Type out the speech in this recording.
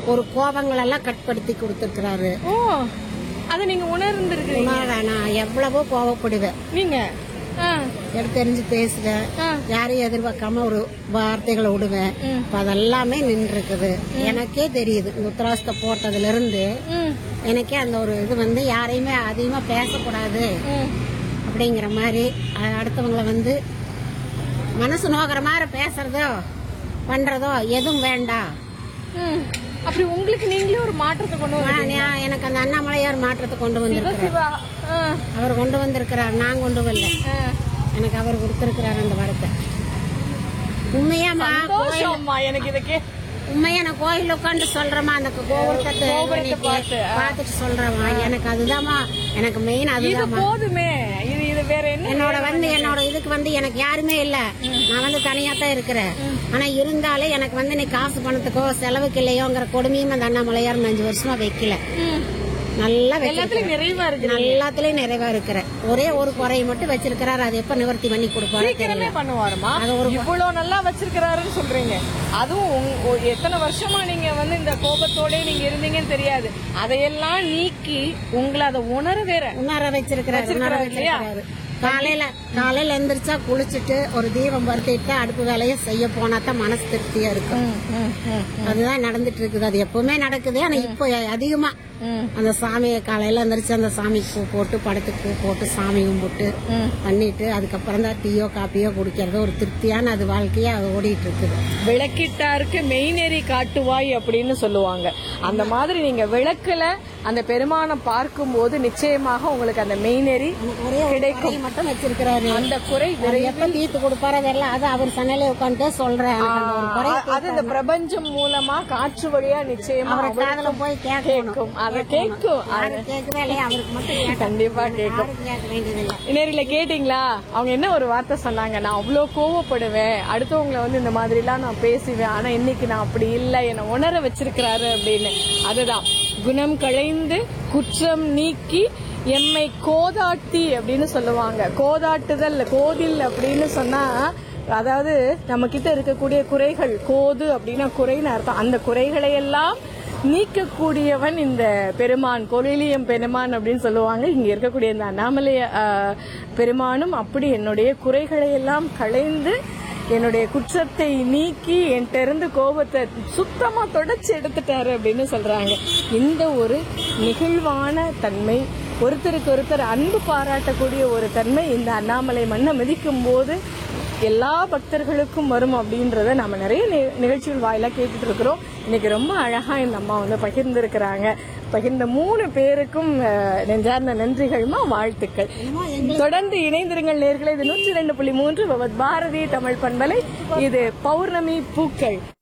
ஒரு கோபங்கள் எல்லாம் கட்படுத்தி கொடுத்துருக்கிறாரு ஓ அதை நீங்க உணர்ந்திருக்கிறீங்க நான் எவ்வளவோ கோவப்படுவேன் நீங்க ஆ, எடுத்து தெரிஞ்சு பேசுவேன் ஆ. யாரையும் எதிர்பார்க்காம ஒரு வார்த்தைகளை விடுவேன் இப்ப அதெல்லாமே நின்று இருக்குது எனக்கே தெரியுது இந்த உத்தராசத்தை போட்டதுல இருந்து ம், எனக்கே அந்த ஒரு இது வந்து யாரையுமே அதிகமா பேசக்கூடாது ம். அப்படிங்கிற மாதிரி அஹ், அடுத்தவங்கள வந்து மனசு நோக்கிற மாதிரி பேசுறதோ பண்றதோ எதுவும் வேண்டாம் ம். அப்படி உங்களுக்கு நீங்களே ஒரு மாற்றத்தை கொண்டு வர நான் நான் எனக்கு அந்த அண்ணாமலையார் மாற்றத்தை கொண்டு வந்திருக்கிறார் சிவா ஆ, அவர் கொண்டு வந்திருக்கிறார் நான் கொண்டு வரல ஆ. எனக்கு அவர் கொடுத்திருக்கிறார் அந்த வரத்தை உண்மையாமா கோயில் சந்தோஷம்மா எனக்கு இதை கே உண்மையா நான் கோயில் உட்காந்து சொல்றேமா அந்த கோபுரத்தை கோபுரத்தை பார்த்து, ஆ. பார்த்துட்டு சொல்றேமா எனக்கு அதுதாம்மா எனக்கு மெயின் இது அதுதாம்மா போதுமே இது இது வேற என்ன என்னோட வந்து என்னோட இதுக்கு வந்து எனக்கு யாருமே இல்ல நான் வந்து தனியா தான் இருக்கிறேன் ஆனா இருந்தாலும் எனக்கு வந்து நீ காசு பணத்துக்கோ செலவுக்கு இல்லையோங்கிற கொடுமையும் அந்த அண்ணாமலையார் அஞ்சு வருஷமா வைக்கல ம். நல்லா வச்சிருக்கிறேன் எல்லாத்துலயும் நிறைவா இருக்கு எல்லாத்துலயும் நிறைவா இருக்கிறேன் ஒரே ஒரு குறையை மட்டும் வச்சிருக்கிறாரு அது எப்ப நிவர்த்தி பண்ணி கொடுப்பாரு சீக்கிரமே பண்ணுவாருமா அது ஒரு- இவ்வளவு நல்லா வச்சிருக்கிறாருன்னு சொல்றீங்க அதுவும் உங்க- ஒ- எத்தனை வருஷமா நீங்க வந்து இந்த கோபத்தோட நீங்க இருந்தீங்கன்னு தெரியாது அதையெல்லாம் நீக்கி உங்களை அதை உணர வேற உணர வச்சிருக்கிறாரு உணர வச்சிருக்கிறாரு இல்லையா? வச்சிருக்கிறாரு காலையில காலையில எந்திரிச்சா குளிச்சுட்டு ஒரு தீபம் பருத்திட்டு அடுப்பு வேலையை செய்ய போனா தான் மனசு திருப்தியா இருக்கும் அதுதான் நடந்துட்டு இருக்குது அது எப்பவுமே நடக்குது ஆனா இப்போ அதிகமா அந்த சாமியை காலையில எந்திரிச்சு அந்த சாமிக்கு பூ போட்டு படத்துக்கு பூ போட்டு சாமி கும்பிட்டு பண்ணிட்டு அதுக்கப்புறம் தான் டீயோ காப்பியோ குடிக்கிறது ஒரு திருப்தியான அது வாழ்க்கையா அது ஓடிட்டு இருக்குது விளக்கிட்டாருக்கு மெய்நெறி காட்டுவாய் அப்படின்னு சொல்லுவாங்க அந்த மாதிரி நீங்க விளக்குல அந்த பெருமானை பார்க்கும்போது நிச்சயமாக உங்களுக்கு அந்த மெய்நெறி எனக்கு ஒரே ஒரு கிடைக்கும் குறையை மட்டும் வச்சிருக்கிறாரு அந்த குறை அவர் விரை- எப்ப தீர்த்து கொடுப்பாரு அதெல்லாம் அது அவர் சன்னலே உட்காந்துட்டே சொல்றேன் எனக்கு அந்த ஒரு குறை ஆ, அது இந்த பிரபஞ்சம் மூலமா காற்று வழியா நிச்சயமா அவரை அவருக்கு காதுல போய் கேட்கணும் கேட்கும் அதை கேட்கும் அது யாரும் கேட்கவே இல்லையா அவருக்கு மட்டும் கேட்கணும். கண்டிப்பா கேட்கும் யாரும் கேட்க வேண்டியதில்லை நேரில கேட்டீங்களா அவங்க என்ன ஒரு வார்த்தை சொன்னாங்க நான் அவ்வளோ கோவப்படுவேன் அடுத்தவங்கள வந்து இந்த மாதிரிலாம் நான் பேசுவேன் ஆனா இன்னைக்கு நான் அப்படி இல்லை என்னை உணர வச்சிருக்கிறாரு அப்படின்னு அதுதான் குணம் களைந்து குற்றம் நீக்கி எம்மை கோதாட்டி அப்படின்னு சொல்லுவாங்க கோதாட்டுதல் கோதில் அப்படின்னு சொன்னா அதாவது நம்ம கிட்ட இருக்கக்கூடிய குறைகள் கோது அப்படின்னா குறைன்னு அர்த்தம் அந்த குறைகளை எல்லாம் நீக்கக்கூடியவன் இந்த பெருமான் கொலிலியம் பெருமான் அப்படின்னு சொல்லுவாங்க இங்க இருக்கக்கூடிய இந்த அண்ணாமலை ஆஹ், பெருமானும் அப்படி என்னுடைய குறைகளை எல்லாம் களைந்து என்னுடைய குற்றத்தை நீக்கி என்கிட்ட இருந்து கோபத்தை சுத்தமா தொடச்சு எடுத்துட்டாரு அப்படின்னு சொல்றாங்க இந்த ஒரு நெகிழ்வான தன்மை ஒருத்தருக்கு ஒருத்தர் அன்பு பாராட்டக்கூடிய ஒரு தன்மை இந்த அண்ணாமலை மண்ணை மிதிக்கும் போது எல்லா பக்தர்களுக்கும் வரும் அப்படின்றத நம்ம நிறைய நி- நிகழ்ச்சிகள் வாயிலா கேட்டுட்டு இருக்கிறோம் இன்னைக்கு ரொம்ப அழகா இந்த அம்மா வந்து பகிர்ந்திருக்கிறாங்க பகிர்ந்த மூணு பேருக்கும் அஹ், நெஞ்சார்ந்த நன்றிகள்மா வாழ்த்துக்கள் தொடர்ந்து இணைந்திருங்கள் நேர்களை இது நூற்றி ரெண்டு புள்ளி மூன்று பவத் பாரதி தமிழ் பண்பலை இது பௌர்ணமி பூக்கள்